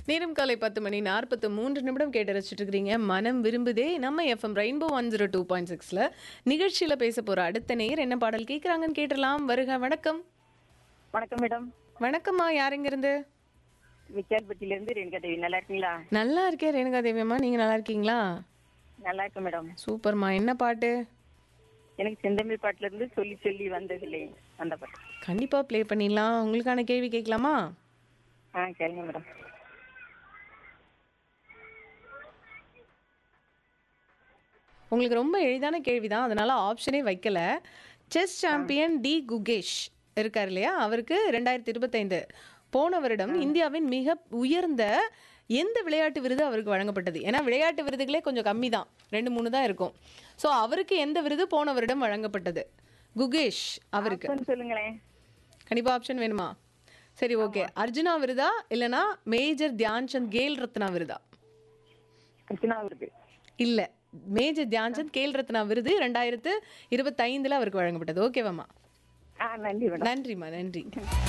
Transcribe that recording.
நேரம் காலை பத்து மணி நாற்பத்து மூன்று நிமிடம் கேட்டு ரசிச்சுட்டு இருக்கிறீங்க மனம் விரும்புதே நம்ம FM rainbow one zero two point சிக்ஸில் நிகழ்ச்சியில் பேச போகிற அடுத்த நேர் என்ன பாடல் கேட்குறாங்கன்னு கேட்டலாம் வருக வணக்கம் வணக்கம் மேடம் வணக்கம்மா யாருங்கிருந்து விக்கால்பட்டியில இருந்து ரேணுகா தேவி நல்லா இருக்கீங்களா நல்லா இருக்கேன் ரேணுகா தேவியம்மா நீங்கள் நல்லா இருக்கீங்களா நல்லா இருக்கேன் மேடம் சூப்பர்மா என்ன பாட்டு எனக்கு செந்தமிழ் பாட்டுல இருந்து சொல்லி சொல்லி வந்ததில்லை அந்த பாட்டு கண்டிப்பாக ப்ளே பண்ணிடலாம் உங்களுக்கான கேள்வி கேட்கலாமா ஆ கேளுங்க மேடம் உங்களுக்கு ரொம்ப எளிதான கேள்வி தான் அதனால ஆப்ஷனே வைக்கல செஸ் சாம்பியன் டி குகேஷ் இருக்கார் இல்லையா அவருக்கு ரெண்டாயிரத்தி இருபத்தைந்து போன வருடம் இந்தியாவின் மிக உயர்ந்த எந்த விளையாட்டு விருது அவருக்கு வழங்கப்பட்டது ஏன்னா விளையாட்டு விருதுகளே கொஞ்சம் கம்மி தான் ரெண்டு மூணு தான் இருக்கும் ஸோ அவருக்கு எந்த விருது போன வருடம் வழங்கப்பட்டது குகேஷ் அவருக்கு ஆப்ஷன் சொல்லுங்களேன் கண்டிப்பா ஆப்ஷன் வேணுமா சரி ஓகே அர்ஜுனா விருதா இல்லனா மேஜர் தியான்சந்த் கேல் ரத்னா விருதா கிருஷ்ணா இருக்கு இல்ல மேஜர் தியான்சந்த் கேல் ரத்னா விருது ரெண்டாயிரத்து இருபத்தைந்துல அவருக்கு வழங்கப்பட்டது ஓகேவாம்மா ஆ நன்றி மேடம் நன்றிம்மா நன்றி